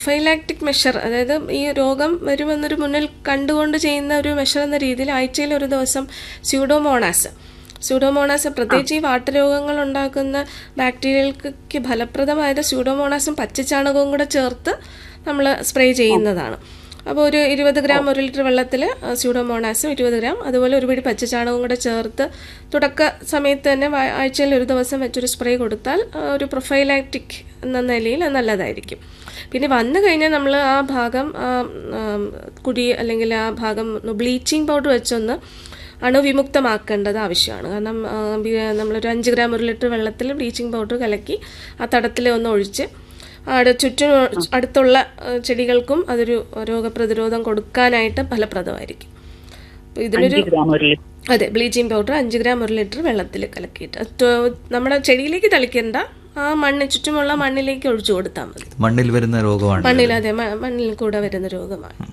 ഫൈലാക്ടിക് measure അതായത് ഈ രോഗം വരുമെന്നൊരു മുന്നിൽ കണ്ടുകൊണ്ട് ചെയ്യുന്ന ഒരു മെഷർ എന്ന രീതിയിൽ ആഴ്ചയിൽ ഒരു ദിവസം സ്യൂഡോമോണാസ് സ്യൂഡോമോണാസ് പ്രത്യേകിച്ച് ഈ വാട്ടരോഗങ്ങൾ ഉണ്ടാക്കുന്ന ബാക്ടീരിയകൾക്ക് ഫലപ്രദമായത് സ്യൂഡോമോണാസും പച്ചച്ചാണകവും കൂടെ ചേർത്ത് നമ്മൾ സ്പ്രേ ചെയ്യുന്നതാണ് അപ്പോൾ ഒരു ഇരുപത് ഗ്രാം ഒരു ലിറ്റർ വെള്ളത്തിൽ സ്യൂഡോമോണാസും ഇരുപത് ഗ്രാം അതുപോലെ ഒരു പിടി പച്ചച്ചാണകവും കൂടെ ചേർത്ത് തുടക്ക സമയത്ത് തന്നെ വാ- ആഴ്ചയിൽ ഒരു ദിവസം വെച്ചൊരു സ്പ്രേ കൊടുത്താൽ ആ, ഒരു പ്രൊഫൈലാക്റ്റിക് എന്ന നിലയിൽ അത് നല്ലതായിരിക്കും പിന്നെ വന്നു കഴിഞ്ഞാൽ നമ്മൾ ആ ഭാഗം ആ, ആം, കുടി അല്ലെങ്കിൽ ആ ഭാഗം ബ്ലീച്ചിങ് പൗഡർ വെച്ചൊന്ന് അണുവിമുക്തമാക്കേണ്ടത് ആവശ്യമാണ് കാരണം ആ, ബി- നമ്മളൊരു അഞ്ച് ഗ്രാം ഒരു ലിറ്റർ വെള്ളത്തിൽ ബ്ലീച്ചിങ് പൗഡർ കലക്കി ആ തടത്തിൽ ഒന്ന് ഒഴിച്ച് അവിടെ ചുറ്റും അടുത്തുള്ള ആ, ചെടികൾക്കും അതൊരു രോഗപ്രതിരോധം കൊടുക്കാനായിട്ട് ഫലപ്രദമായിരിക്കും അപ്പോൾ ഇതിനൊരു അഞ്ച് ഗ്രാം ഒരു ലിറ്റർ അതെ ബ്ലീച്ചിങ് പൗഡർ അഞ്ച് ഗ്രാം ഒരു ലിറ്റർ വെള്ളത്തിൽ കലക്കിയിട്ട് അത് തൊ- നമ്മുടെ ചെടിയിലേക്ക് തളിക്കണ്ട ആ മണ്ണ് ചുറ്റുമുള്ള മണ്ണിലേക്ക് ഒഴിച്ചു കൊടുത്താൽ മതി മണ്ണിൽ വരുന്ന രോഗമാണ് മണ്ണിൽ അതെ മ- മണ്ണിൽ കൂടെ വരുന്ന രോഗമാണ്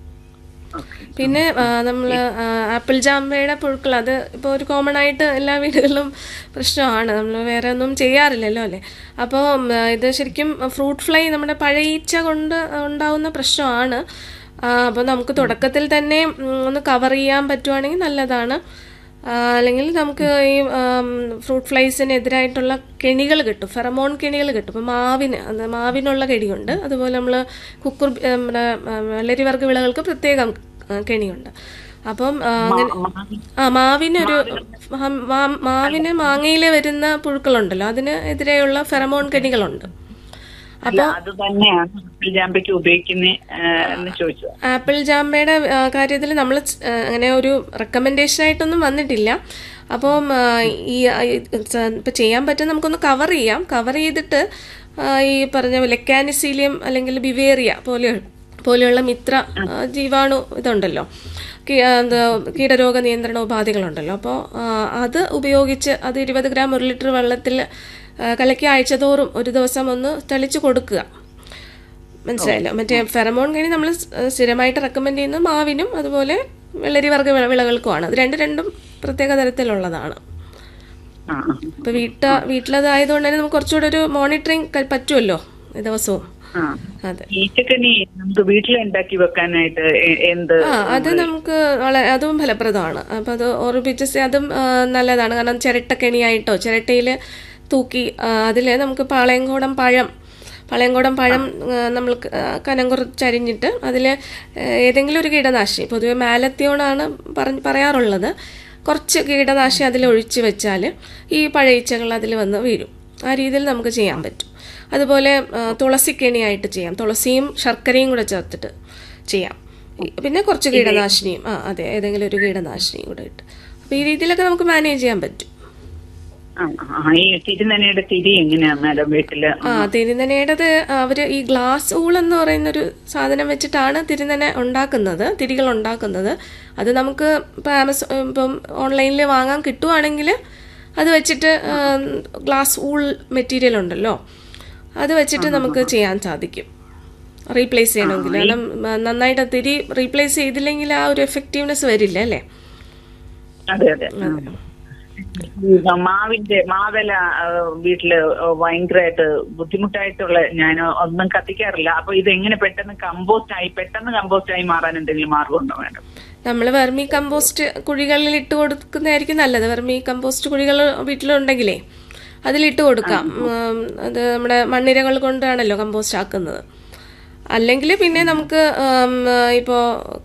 പിന്നെ നമ്മൾ ആപ്പിൾ ജാമ്പയുടെ പുഴുക്കൾ അത് ഇപ്പോൾ ഒരു കോമൺ ആയിട്ട് എല്ലാ വീടുകളിലും പ്രശ്നമാണ് നമ്മൾ വേറെ ഒന്നും ചെയ്യാറില്ലല്ലോ അല്ലേ അപ്പോൾ ഇത് ശരിക്കും ഫ്രൂട്ട് ഫ്ലൈ നമ്മുടെ പഴയീച്ച കൊണ്ട് ഉണ്ടാവുന്ന പ്രശ്നമാണ് അപ്പോൾ നമുക്ക് തുടക്കത്തിൽ തന്നെ ഉം, ഒന്ന് കവർ ചെയ്യാൻ പറ്റുവാണെങ്കിൽ നല്ലതാണ് ആ, അല്ലെങ്കിൽ നമുക്ക് ഈ ഫ്രൂട്ട് ഫ്ലൈസിനെതിരായിട്ടുള്ള കെണികൾ കിട്ടും ഫെറമോൺ കെണികൾ കിട്ടും ഇപ്പം മാവിന് അത് മാവിനുള്ള കെണിയുണ്ട് അതുപോലെ നമ്മൾ കുക്കുർ ആ, നമ്മുടെ ആ, വെള്ളരിവർഗ്ഗ വിളകൾക്ക് പ്രത്യേകം ആ, കെണിയുണ്ട് അപ്പം ആ, അങ്ങനെ ആ മാവിനൊരു മാ- മാ- മാവിന് മാങ്ങയിൽ വരുന്ന പുഴുക്കളുണ്ടല്ലോ അതിന് എതിരെയുള്ള ഫെറമോൺ കെണികളുണ്ട് അല്ല അത് തന്നെയാണ് ജാമ്പയ്ക്ക് ഉപയോഗിക്കുന്ന എന്ന് ചോദിച്ചത് ആപ്പിൾ ജാമ്പയുടെ കാര്യത്തിൽ നമ്മൾ അങ്ങനെ ഒരു റെക്കമെൻഡേഷൻ ആയിട്ടൊന്നും വന്നിട്ടില്ല അപ്പം ആ, ഈ ഇപ്പം ചെയ്യാൻ പറ്റും നമുക്കൊന്ന് കവർ ചെയ്യാം കവർ ചെയ്തിട്ട് ആ, ഈ പറഞ്ഞ ലെക്കാനിസീലിയം അല്ലെങ്കിൽ ബിവേറിയ പോലെ പോലെയുള്ള മിത്ര ആ, ജീവാണു ഇതുണ്ടല്ലോ കീ- ആ, എന്താ, കീടരോഗ നിയന്ത്രണ ഉപാധികളുണ്ടല്ലോ അപ്പോൾ അത് ഉപയോഗിച്ച് അത് ഇരുപത് ഗ്രാം ഒരു ലിറ്റർ വെള്ളത്തിൽ ആ, കലക്കി ആഴ്ചതോറും ഒരു ദിവസം ഒന്ന് തെളിച്ച് കൊടുക്കുക മനസ്സിലായല്ലോ മറ്റേ ഫെറമോൺ കണി നമ്മൾ സ്ഥിരമായിട്ട് റെക്കമെൻഡ് ചെയ്യുന്നത് മാവിനും അതുപോലെ വെള്ളരി വർഗ്ഗ വിള- വിളകൾക്കുമാണ് അത് രണ്ട് രണ്ടും പ്രത്യേക തരത്തിലുള്ളതാണ് ആ ആ, ഇപ്പൊ വീട്ട വീട്ടിലതായതുകൊണ്ട് തന്നെ നമുക്ക് കുറച്ചുകൂടെ ഒരു മോണിറ്ററിങ് പറ്റുമല്ലോ ദിവസവും ആ അതെ ഈച്ചക്കനി നമുക്ക് വീട്ടിലുണ്ടാക്കി വെക്കാനായിട്ട് എ- എന്ത് ആ അത് നമുക്ക് വളരെ അതും ഫലപ്രദമാണ് അപ്പം അത് ഓർബിച്ചസ് അതും ആ, നല്ലതാണ് കാരണം ചിരട്ടക്കെണിയായിട്ടോ ചിരട്ടയിൽ തൂക്കി അതിൽ നമുക്ക് പാളയംകോടൻ പഴം പാളയംകോടൻ പഴം ആ, നമ്മൾ ക- ആ, കനം കുറച്ചരിഞ്ഞിട്ട് അതിൽ ഏതെങ്കിലും ഒരു കീടനാശിനി പൊതുവെ മാലത്തിയോണാണ് പറഞ്ഞ് പറയാറുള്ളത് കുറച്ച് കീടനാശിനി അതിൽ ഒഴിച്ച് വെച്ചാൽ ഈ പഴയിച്ചകൾ അതിൽ വന്ന് വീഴും ആ രീതിയിൽ നമുക്ക് ചെയ്യാൻ പറ്റും അതുപോലെ ആ, തുളസിക്കെണിയായിട്ട് ചെയ്യാം തുളസിയും ശർക്കരയും കൂടെ ചേർത്തിട്ട് ചെയ്യാം ഈ- പിന്നെ കുറച്ച് കീടനാശിനിയും ആ അതെ ഏതെങ്കിലും ഒരു കീടനാശിനിയും കൂടെ ഇട്ട് അപ്പോൾ ഈ രീതിയിലൊക്കെ നമുക്ക് മാനേജ് ചെയ്യാൻ പറ്റും ആ, ആ, ഈ തിരുനനയുടെ തിരി എങ്ങനെയാ മാഡം വീട്ടില് ആ തിരുനനയുടേത് അവർ ഈ ഗ്ലാസ് ഊൾ എന്ന് പറയുന്ന ഒരു സാധനം വെച്ചിട്ടാണ് തിരുനന ഉണ്ടാക്കുന്നത് തിരികൾ ഉണ്ടാക്കുന്നത് അത് നമുക്ക് ഇപ്പം ആമസോ ഇപ്പം ഓൺലൈനിൽ വാങ്ങാൻ കിട്ടുവാണെങ്കിൽ അത് വെച്ചിട്ട് ഗ്ലാസ് ഊൾ മെറ്റീരിയൽ ഉണ്ടല്ലോ അത് വെച്ചിട്ട് നമുക്ക് ചെയ്യാൻ സാധിക്കും റീപ്ലേസ് ചെയ്യണമെങ്കിൽ കാരണം ആ, നന്നായിട്ട് തിരി റീപ്ലേസ് ചെയ്തില്ലെങ്കിൽ ആ ഒരു എഫക്റ്റീവ്നെസ് വരില്ല അല്ലേ അതെ അതെ ഈ മാവിന്റെ മാവില ആ, വീട്ടില് ഭയങ്കരമായിട്ട് ബുദ്ധിമുട്ടായിട്ടുള്ള ഞാൻ ഒന്നും കത്തിക്കാറില്ല അപ്പൊ ഇത് എങ്ങനെ പെട്ടെന്ന് കമ്പോസ്റ്റ് ആയി പെട്ടെന്ന് കമ്പോസ്റ്റ് ആയി മാറാൻ എന്തെങ്കിലും മാർഗമുണ്ടോ മാഡം നമ്മൾ വെർമി കമ്പോസ്റ്റ് കുഴികളിൽ ഇട്ട് കൊടുക്കുന്നതായിരിക്കും നല്ലത് വെർമി കമ്പോസ്റ്റ് കുഴികൾ വീട്ടിലുണ്ടെങ്കിലേ അതിലിട്ട് കൊടുക്കാം ഉം, അത് നമ്മുടെ മണ്ണിരകൾ കൊണ്ടാണല്ലോ കമ്പോസ്റ്റ് ആക്കുന്നത് അല്ലെങ്കിൽ പിന്നെ നമുക്ക് ഇപ്പോൾ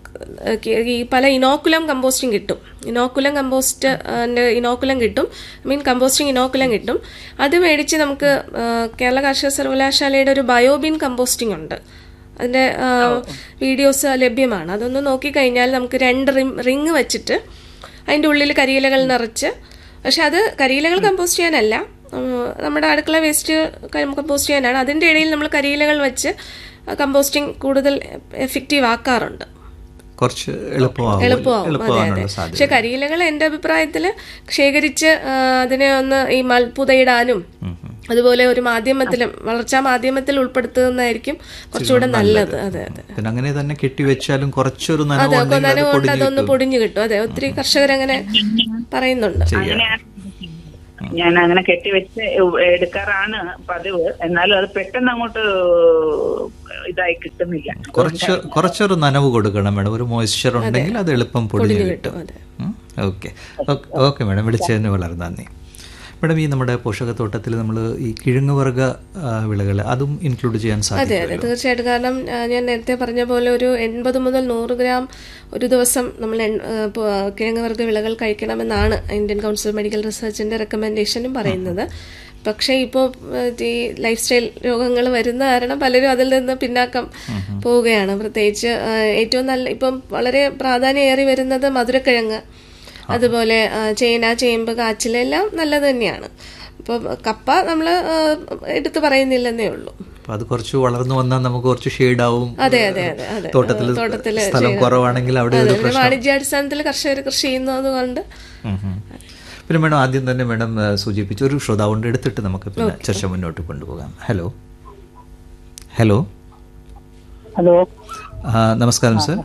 ഈ പല ഇനോക്കുലം കമ്പോസ്റ്റിംഗ് കിട്ടും ഇനോക്കുലം കമ്പോസ്റ്റ് ഇനോക്കുലം കിട്ടും മീൻ കമ്പോസ്റ്റിംഗ് ഇനോക്കുലം കിട്ടും അത് മേടിച്ച് നമുക്ക് ആ, കേരള കാർഷിക സർവകലാശാലയുടെ ഒരു ബയോബിൻ കമ്പോസ്റ്റിംഗ് ഉണ്ട് അതിൻ്റെ വീഡിയോസ് ലഭ്യമാണ് അതൊന്ന് നോക്കിക്കഴിഞ്ഞാൽ നമുക്ക് രണ്ട് റിം റിങ് വെച്ചിട്ട് അതിൻ്റെ ഉള്ളിൽ കരിയിലകൾ നിറച്ച് പക്ഷെ അത് കരിയിലകൾ കമ്പോസ്റ്റ് ചെയ്യാനല്ല ഉം, നമ്മുടെ അടുക്കള വേസ്റ്റ് കമ്പോസ്റ്റ് ചെയ്യാനാണ് അതിൻ്റെ ഇടയിൽ നമ്മൾ കരിയിലകൾ വെച്ച് കമ്പോസ്റ്റിംഗ് കൂടുതൽ എഫക്റ്റീവ് ആക്കാറുണ്ട് കുറച്ച് എളുപ്പമാകും എളുപ്പമാവും അതെ അതെ എളുപ്പമാകാനുള്ള സാധ്യത പക്ഷെ കരിയിലകൾ എൻ്റെ അഭിപ്രായത്തിൽ ശേഖരിച്ച് ആ, അതിനെ ഒന്ന് ഈ മൽപുതയിടാനും അതുപോലെ ഒരു മാധ്യമത്തിലും വളർച്ചാ മാധ്യമത്തിൽ ഉൾപ്പെടുത്തുന്നതായിരിക്കും കുറച്ചുകൂടെ നല്ലത് അതെ അതെ പിന്നെ അങ്ങനെ തന്നെ കെട്ടിവെച്ചാലും കുറച്ചൊരു അതെ നനവുണ്ടെങ്കിൽ അത് നനവുകൊണ്ട് പൊടിഞ്ഞ് അതൊന്ന് പൊടിഞ്ഞു കിട്ടും അതെ ഒത്തിരി കർഷകർ അങ്ങനെ പറയുന്നുണ്ട് അങ്ങനെയാണ് ഞാൻ അങ്ങനെ കെട്ടിവെച്ച് എടുക്കാറാണ് പതിവ് എന്നാലും അത് പെട്ടെന്ന് അങ്ങോട്ട് ഇതായി കിട്ടുന്നില്ല കുറച്ച് കുറച്ചൊരു നനവ് കൊടുക്കണം മേഡം ഒരു മോയ്സ്ചർ ഉണ്ടെങ്കിൽ അത് എളുപ്പം പൊടിഞ്ഞു കിട്ടും അതെ ഓക്കെ ഓക്കെ മേഡം വിളിച്ചതിന് വളരെ നന്ദി മേഡം ഈ നമ്മുടെ പോഷകത്തോട്ടത്തിൽ നമ്മൾ ഈ കിഴങ്ങ് വർഗ വിളകൾ അതും ഇൻക്ലൂഡ് ചെയ്യാൻ അതെ സാധിക്കും അതെ തീർച്ചയായിട്ടും കാരണം ആ, ഞാൻ നേരത്തെ പറഞ്ഞ പോലെ ഒരു എൺപത് മുതൽ നൂറ് ഗ്രാം ഒരു ദിവസം നമ്മൾ എൺ- ആ, പോ- കിഴങ്ങ് വർഗ്ഗ വിളകൾ കഴിക്കണമെന്നാണ് ഇന്ത്യൻ കൗൺസിൽ മെഡിക്കൽ റിസർച്ചിന്റെ റെക്കമെൻഡേഷനും പറയുന്നത് പക്ഷേ ഇപ്പോൾ ഈ ലൈഫ് സ്റ്റൈൽ രോഗങ്ങൾ വരുന്ന കാരണം പലരും അതിൽ നിന്ന് പിന്നാക്കം പോവുകയാണ് പ്രത്യേകിച്ച് ആ, ഏറ്റവും നല്ല ഇപ്പം വളരെ പ്രാധാന്യമേറി വരുന്നത് മധുരക്കിഴങ്ങ് അതുപോലെ ആ, ചേന ചേമ്പ് കാച്ചിൽ എല്ലാം നല്ലത് തന്നെയാണ് അപ്പോൾ കപ്പ നമ്മൾ എടുത്തു പറയുന്നില്ലെന്നേ ഉള്ളൂ അപ്പൊ അത് കുറച്ച് വളർന്നു വന്നാൽ നമുക്ക് കുറച്ച് ഷെയ്ഡ് ആവും അതെ അതെ അതെ അതെ തോട്ടത്തിൽ തോട്ടത്തില് സ്ഥലം ചെയ്യാം. കുറവാണെങ്കിൽ അവിടെ അതെ, ഒരു പിന്നെ പ്രശ്നം വാണിജ്യാടിസ്ഥാനത്തിൽ കർഷകർ കൃഷി ചെയ്യുന്നത് കൊണ്ട് ഉം ഉം. പിന്നെ മേഡം ആദ്യം തന്നെ മേഡം ആ, സൂചിപ്പിച്ച ഒരു ശ്രോതാവുണ്ട് എടുത്തിട്ട് നമുക്ക് പിന്നെ ചർച്ച മുന്നോട്ട് കൊണ്ടുപോകാം ഹലോ ഹലോ ഹലോ ആ, നമസ്കാരം സർ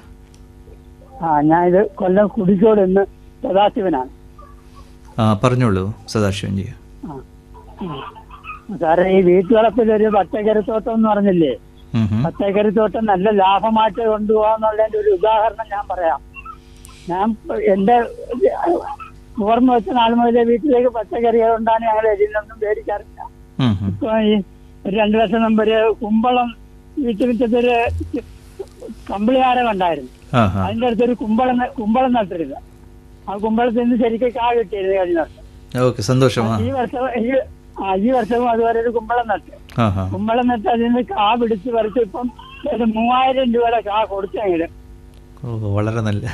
ആ ഞാനിത് കൊല്ലം കുടിക്കോട് എന്ന് സദാശിവനാണ് ആ, പറഞ്ഞോളൂ സദാശിവൻ ജി ആ. ആ. സാറേ ഈ വീട്ടുവളപ്പിൽ ഒരു പച്ചക്കറിത്തോട്ടം എന്ന് പറഞ്ഞില്ലേ ഉം ഉം. പച്ചക്കറിത്തോട്ടം നല്ല ലാഭമായിട്ട് കൊണ്ടുപോകാന്നുള്ളതിന്റെ ഒരു ഉദാഹരണം ഞാൻ പറയാം ഞാൻ പ- എന്റെ ഓർമ്മ വെച്ച നാൾ മുതലേ വീട്ടിലേക്ക് പച്ചക്കറികൾ കൊണ്ടാണ് ഞങ്ങൾ എരിഞ്ഞൊന്നും മേടിക്കാറില്ല ഉം ഉം. ഇപ്പൊ ഈ ഒരു രണ്ടു വർഷം മുമ്പ് ഒരു കുമ്പളം വീട്ടുമുറ്റത്തൊരു കമ്പിളിയാരം ഉണ്ടായിരുന്നു ആ ആ അതിന്റെ അടുത്തൊരു കുമ്പളം ന- കുമ്പളം നട്ടിരുന്നു ആ കുമ്പളത്തിൽ നിന്ന് ശരിക്കും കാ കിട്ടിയിരുന്നു കഴിഞ്ഞ വർഷം ഓക്കെ സന്തോഷം ആ ഈ വർഷം ഈ ആ, ഈ വർഷവും അതുപോലെ ഒരു കുമ്പളം നട്ട് ആ ആ കുമ്പളം നട്ട് അതിൽ നിന്ന് കാ പിടിച്ച് പറിച്ച് ഇപ്പം ഒരു മൂവായിരം രൂപയുടെ കാ കൊടുത്തെങ്കിലും ഓ വളരെ നല്ല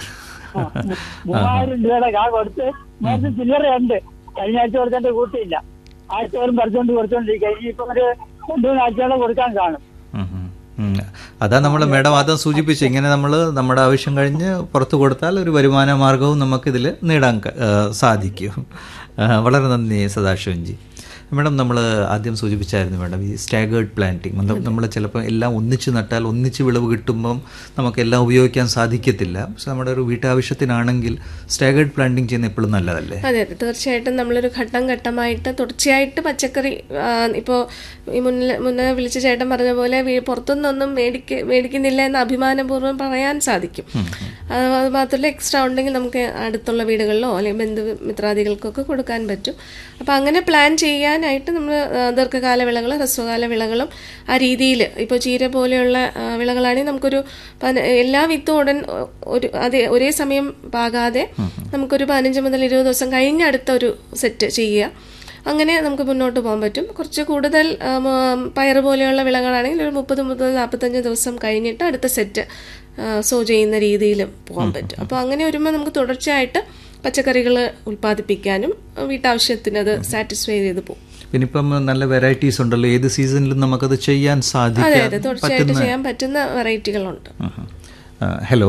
മൂവായിരം രൂപയുടെ കാ കൊടുത്ത് നേരത്തെ ചില്ലറയുണ്ട് കഴിഞ്ഞ ആഴ്ച കൊടുത്തേണ്ട കൂട്ടിയില്ല ആഴ്ചകളും പറിച്ചോണ്ട് കൊടുത്തോണ്ടിരിക്കുക ഇനിയിപ്പം ഒരു രണ്ടു മൂന്ന് ആഴ്ചയോടെ കൊടുക്കാൻ കാണും ഉം ഉം. ഉം. അതാ നമ്മൾ മേഡം ആദ്യം സൂചിപ്പിച്ചു ഇങ്ങനെ നമ്മൾ നമ്മുടെ ആവശ്യം കഴിഞ്ഞ് പുറത്തു കൊടുത്താൽ ഒരു വരുമാന മാർഗവും നമുക്കിതിൽ നേടാൻ ക- ആ, സാധിക്കും ആ, വളരെ നന്ദി സദാശിവൻജി മേഡം നമ്മൾ ആദ്യം സൂചിപ്പിച്ചായിരുന്നു മേഡം ഈ സ്റ്റാഗേർഡ് പ്ലാന്റിങ് നമ്മൾ ചിലപ്പോൾ എല്ലാം ഒന്നിച്ച് നട്ടാൽ ഒന്നിച്ച് വിളവ് കിട്ടുമ്പം നമുക്ക് എല്ലാം ഉപയോഗിക്കാൻ സാധിക്കത്തില്ല പക്ഷെ നമ്മുടെ ഒരു വീട്ടാവശ്യത്തിനാണെങ്കിൽ സ്റ്റാഗേർഡ് പ്ലാന്റിങ് ചെയ്യുന്ന എപ്പോഴും നല്ലതല്ലേ അതെ അതെ തീർച്ചയായിട്ടും നമ്മളൊരു ഘട്ടം ഘട്ടമായിട്ട് തുടർച്ചയായിട്ട് പച്ചക്കറി ഇപ്പോൾ ഈ മുന്നിൽ മുന്നേ വിളിച്ച ചേട്ടൻ പറഞ്ഞ പോലെ വീ- പുറത്തുനിന്നൊന്നും മേടിക്ക മേടിക്കുന്നില്ല എന്ന് അഭിമാനപൂർവ്വം പറയാൻ സാധിക്കും അത് അത് മാത്രമല്ല എക്സ്ട്രാ ഉണ്ടെങ്കിൽ നമുക്ക് അടുത്തുള്ള വീടുകളിലോ അല്ലെങ്കിൽ ബന്ധു മിത്രാദികൾക്കൊക്കെ കൊടുക്കാൻ പറ്റും അപ്പോൾ അങ്ങനെ പ്ലാൻ ചെയ്യാനായിട്ട് നമ്മൾ ദീർഘകാല വിളകൾ ഹ്രസ്വകാല വിളകളും ആ രീതിയിൽ ഇപ്പോൾ ചീര പോലെയുള്ള ആ, വിളകളാണെങ്കിൽ നമുക്കൊരു പതിന- എല്ലാ വിത്തും ഉടൻ ഒ- ഒരു അതേ ഒരേ സമയം പാകാതെ നമുക്കൊരു പതിനഞ്ച് മുതൽ ഇരുപത് ദിവസം കഴിഞ്ഞ് അടുത്ത ഒരു സെറ്റ് ചെയ്യുക അങ്ങനെ നമുക്ക് മുന്നോട്ട് പോകാൻ പറ്റും കുറച്ച് കൂടുതൽ ആ, മ- പയറ് പോലെയുള്ള വിളകളാണെങ്കിൽ ഒരു മുപ്പത് മുതൽ നാൽപ്പത്തഞ്ച് ദിവസം കഴിഞ്ഞിട്ട് അടുത്ത സെറ്റ് സോ ചെയ്യുന്ന രീതിയിലും പോകാൻ പറ്റും അപ്പോൾ അങ്ങനെ വരുമ്പോൾ നമുക്ക് തുടർച്ചയായിട്ട് പച്ചക്കറികൾ ഉൽപ്പാദിപ്പിക്കാനും ആ, വീട്ടാവശ്യത്തിന് അത് സാറ്റിസ്ഫൈ ചെയ്ത് പോകും പിന്നെ ഇപ്പം നല്ല വെറൈറ്റീസ് ഉണ്ടല്ലോ ഏത് സീസണിലും നമുക്കത് ചെയ്യാൻ അതെ സാധിക്കാൻ അതെ തുടർച്ചയായിട്ട് ചെയ്യാൻ പറ്റുന്ന വെറൈറ്റികളുണ്ട് ആഹാ. ആ, ഹലോ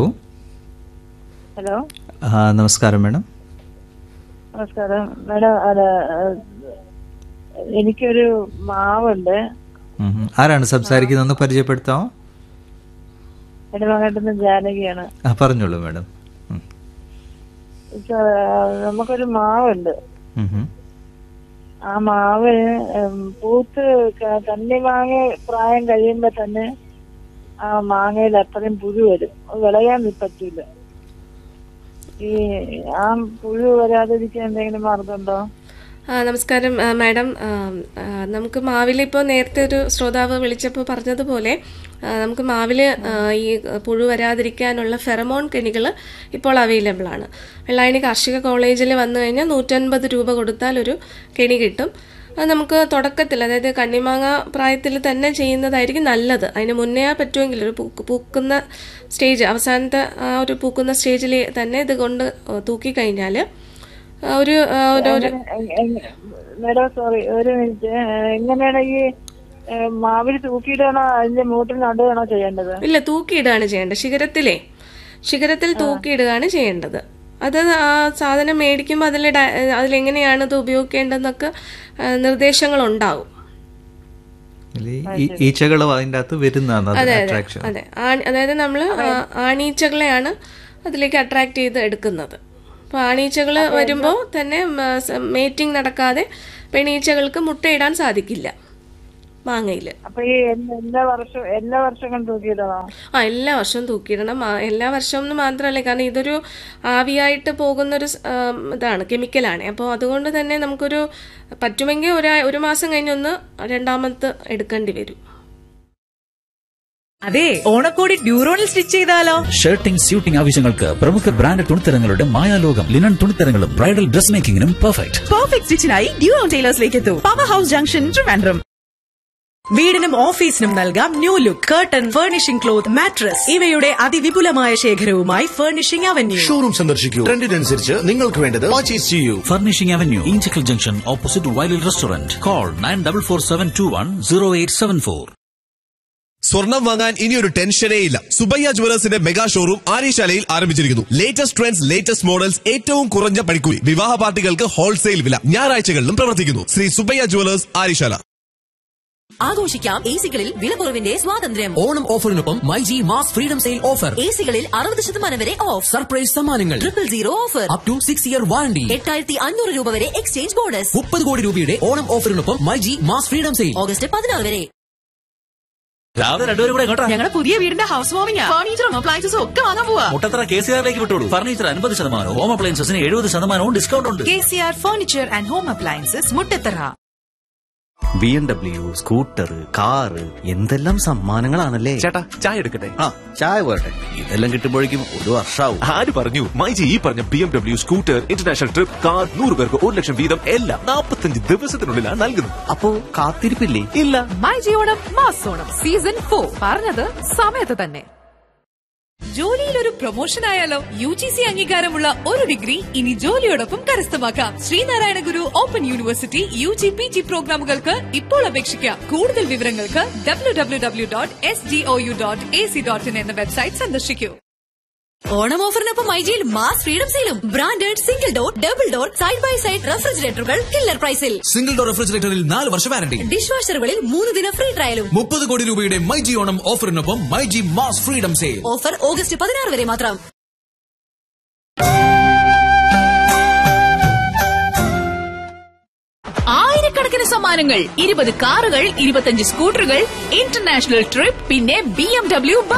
ഹലോ ആ, നമസ്കാരം മേഡം നമസ്കാരം മാഡം അത് എനിക്കൊരു മാവുണ്ട് ഉം ഉം. ആരാണ് സംസാരിക്കുന്നതെന്ന് പരിചയപ്പെടുത്താമോ എന്റെ മകട്ടുന്ന ജാനകിയാണ് ആ പറഞ്ഞോളൂ മേഡം ഉം. ഇപ്പൊ, ആ, നമുക്കൊരു മാവുണ്ട് ഉം ഉം. ആ മാവ് ഉം, പൂത്ത് ക- തണ്ണി മാങ്ങ പ്രായം കഴിയുമ്പോ തന്നെ ആ മാങ്ങയിൽ അത്രയും പുഴു വരും അത് വിളയാൻ പറ്റൂല ഈ ആ പുഴു വരാതിരിക്കാൻ എന്തെങ്കിലും മാർഗമുണ്ടോ ആ, നമസ്കാരം ആ, മാഡം ആ, ആ, നമുക്ക് മാവിൽ ഇപ്പോൾ നേരത്തെ ഒരു ശ്രോതാവ് വിളിച്ചപ്പോൾ പറഞ്ഞതുപോലെ ആ, നമുക്ക് മാവിൽ ഈ പുഴു വരാതിരിക്കാനുള്ള ഫെറമോൺ കെണികൾ ഇപ്പോൾ അവൈലബിൾ ആണ് വെള്ളായണി കാർഷിക കോളേജിൽ വന്നു കഴിഞ്ഞാൽ നൂറ്റൻപത് രൂപ കൊടുത്താൽ ഒരു കെണി കിട്ടും അത് നമുക്ക് തുടക്കത്തിൽ അതായത് കണ്ണിമാങ്ങ പ്രായത്തിൽ തന്നെ ചെയ്യുന്നതായിരിക്കും നല്ലത് അതിന് മുന്നേ പറ്റുമെങ്കിൽ ഒരു പൂക്ക് പൂക്കുന്ന സ്റ്റേജ് അവസാനത്തെ ആ ഒരു പൂക്കുന്ന സ്റ്റേജിൽ തന്നെ ഇത് കൊണ്ട് തൂക്കി കഴിഞ്ഞാൽ ഒരു ആ, ഒരു ഒരു മേഡം സോറി ഒരു മിനിറ്റ് എങ്ങനെയാണ് ഈ ഏ, മാവിൽ തൂക്കിയിടാണോ അതിന്റെ മൂട്ടിൽ നടുകയാണോ ചെയ്യേണ്ടത് ഇല്ല തൂക്കിയിടുകയാണ് ചെയ്യേണ്ടത് ശിഖരത്തിലേ ശിഖരത്തിൽ തൂക്കിയിടുകയാണ് ചെയ്യേണ്ടത് അത് ആ സാധനം മേടിക്കുമ്പോൾ അതിൽ അതിലെങ്ങനെയാണ് ഇത് ഉപയോഗിക്കേണ്ടതെന്നൊക്കെ ആ, നിർദ്ദേശങ്ങളുണ്ടാവും ഇതില് ഈ ഈച്ചകളും അതിൻ്റെ അകത്ത് വരുന്നതാണ് അത് അട്രാക്ഷൻ അതെ ആണി- അതായത് നമ്മൾ ആണീച്ചകളെയാണ് അതിലേക്ക് അട്രാക്ട് ചെയ്ത് എടുക്കുന്നത് അപ്പോൾ ആണീച്ചകൾ വരുമ്പോൾ തന്നെ മേറ്റിംഗ് നടക്കാതെ പെണീച്ചകൾക്ക് മുട്ടയിടാൻ സാധിക്കില്ല മാങ്ങയിൽ അപ്പൊ ഈ എല്ലാ- എല്ലാ വർഷവും എല്ലാ വർഷങ്ങളും തൂക്കിയിടണോ ആ എല്ലാ വർഷവും തൂക്കിയിടണം ആ, എല്ലാ വർഷവും എന്ന് മാത്രമല്ല കാരണം ഇതൊരു ആവിയായിട്ട് പോകുന്നൊരു സ്- ആം, ഇതാണ് കെമിക്കലാണ് അപ്പോൾ അതുകൊണ്ട് തന്നെ നമുക്കൊരു പറ്റുമെങ്കിൽ ഒരു ഒരു മാസം കഴിഞ്ഞൊന്ന് രണ്ടാമത്തെ എടുക്കേണ്ടി വരും അതെ ഓണക്കോടി ഡ്യൂറോണിൽ സ്റ്റിച്ച് ചെയ്താലോ ഷർട്ടിംഗ് സ്യൂട്ടിംഗ് ആവശ്യങ്ങൾക്ക് പ്രമുഖ ബ്രാൻഡ് തുണിത്തരങ്ങളുടെ മായാലോകം ലിനൻ തുണിത്തരങ്ങളും ബ്രൈഡൽ ഡ്രസ് മേക്കിംഗിനും പെർഫെക്റ്റ് പെർഫെക്റ്റ് സ്റ്റിച്ചിനായി ഡ്യൂറോൺ ടൈലേഴ്സിലേക്ക് എത്തൂ പവർ ഹൗസ് ജംഗ്ഷൻ ട്രിവാൻഡ്രം വീടിനും ഓഫീസിനും നൽകാം new look curtain furnishing cloth mattress ഇവയുടെ അതിവിപുലമായ ശേഖരവുമായി ഫർണിഷിംഗ് അവന്യൂ ഷോറൂം സന്ദർശിക്കൂ ട്രെൻഡിനനുസരിച്ച് നിങ്ങൾക്ക് വേണ്ടത് പർച്ചേസ് ചെയ്യൂ furnishing avenue Inchakkal junction opposite വയലിൽ restaurant call nine double four seven two one zero eight seven four സ്വർണം വാങ്ങാൻ ഇനിയൊരു ടെൻഷനേ ഇല്ല സുബയ്യ ജുവലേഴ്സിന്റെ മെഗാ ഷോറൂം ആര്യശാലയിൽ ആരംഭിച്ചിരിക്കുന്നു ലേറ്റസ്റ്റ് ട്രെൻഡ്സ് ലേറ്റസ്റ്റ് മോഡൽസ് ഏറ്റവും കുറഞ്ഞ പണിക്കൂലി വിവാഹ പാർട്ടികൾക്ക് ഹോൾസെയിൽ വില ഞായറാഴ്ചകളിലും പ്രവർത്തിക്കുന്നു ശ്രീ സുബയ്യ ജുവലേഴ്സ് ആര്യശാല ആഘോഷിക്കാം എസികളിൽ വിലക്കുറവിന്റെ സ്വാതന്ത്ര്യം ഓണം ഓഫറിനൊപ്പം myG mass freedom sale offer എസികളിൽ അറുപത് ശതമാനം വരെ ഓഫ് സർപ്രൈസ് സമ്മാനങ്ങൾ triple zero offer up to six year warranty എട്ടായിരത്തി അഞ്ഞൂറ് രൂപ വരെ എക്സ്ചേഞ്ച് ബോണസ് മുപ്പത് കോടി രൂപയുടെ ഓണം ഓഫറിനൊപ്പം myG mass freedom sale August പതിനാറ് വരെ രാവിലെ രണ്ടുപേരും കൂടെ കേട്ടോ ഞങ്ങളുടെ പുതിയ വീടിന്റെ ഹൗസ് വാമിംഗ് ഫർണിച്ചറും അപ്ലയൻസസും ഒക്കെ വാങ്ങാൻ പോവാ മുട്ടത്തറ കെ സി ആറിലേക്ക് വിട്ടോളൂ ഫർണിച്ചർ അൻപത് ശതമാനവും ഹോം അപ്ലയൻസസിന് എഴുപത് ശതമാനവും ഡിസ്കൗണ്ട് ഉണ്ട് K C R furniture and home appliances Muttathara B M W scooter car എന്തെല്ലാം സമ്മാനങ്ങളാണല്ലേ ചേട്ടാ ചായ എടുക്കട്ടെ ആ ചായ പോരട്ടെ ഇതെല്ലാം കിട്ടുമ്പോഴേക്കും ഒരു വർഷാവും ആര് പറഞ്ഞു മൈജി ഈ പറഞ്ഞ B M W scooter international trip car നൂറ് പേർക്ക് ഒരു ലക്ഷം വീതം എല്ലാം നാൽപ്പത്തഞ്ച് ദിവസത്തിനുള്ളിലാണ് നൽകുന്നത് അപ്പോ കാത്തിരിപ്പില്ലേ ഇല്ല മൈ ജിയോണം മാസോണം സീസൺ ഫോർ പറഞ്ഞത് സമയത്ത് തന്നെ ജോലിയിൽ ഒരു പ്രൊമോഷൻ ആയാലോ യു ജി സി അംഗീകാരമുള്ള ഒരു ഡിഗ്രി ഇനി ജോലിയോടൊപ്പം കരസ്ഥമാക്കാം Sreenarayana Guru open university U G P G പ്രോഗ്രാമുകൾക്ക് ഇപ്പോൾ അപേക്ഷിക്കാം കൂടുതൽ വിവരങ്ങൾക്ക് W W W dot S D O U dot A C dot in എന്ന വെബ്സൈറ്റ് സന്ദർശിക്കൂ ഓണം ഓഫറിനൊപ്പം മൈജിയിൽ മാസ് ഫ്രീഡം സെയിലും branded single door double door side by side റെഫ്രിജറേറ്ററുകൾ കില്ലർ പ്രൈസിൽ സിംഗിൾ ഡോർ റെഫ്രിജറേറ്ററിൽ നാല് വർഷ വാറണ്ടി ഡിഷ് വാഷറുകളിൽ മൂന്ന് ദിന ഫ്രീ ട്രയലും മുപ്പത് കോടി രൂപയുടെ മൈജി ഓണം ഓഫറിനൊപ്പം myG mass freedom sale offer August പതിനാറ് വരെ മാത്രം ആയിരക്കണക്കിന് സമ്മാനങ്ങൾ ഇരുപത് കാറുകൾ ഇരുപത്തഞ്ച് സ്കൂട്ടറുകൾ ഇന്റർനാഷണൽ ട്രിപ്പ് പിന്നെ ബി എം ഡബ്ല്യു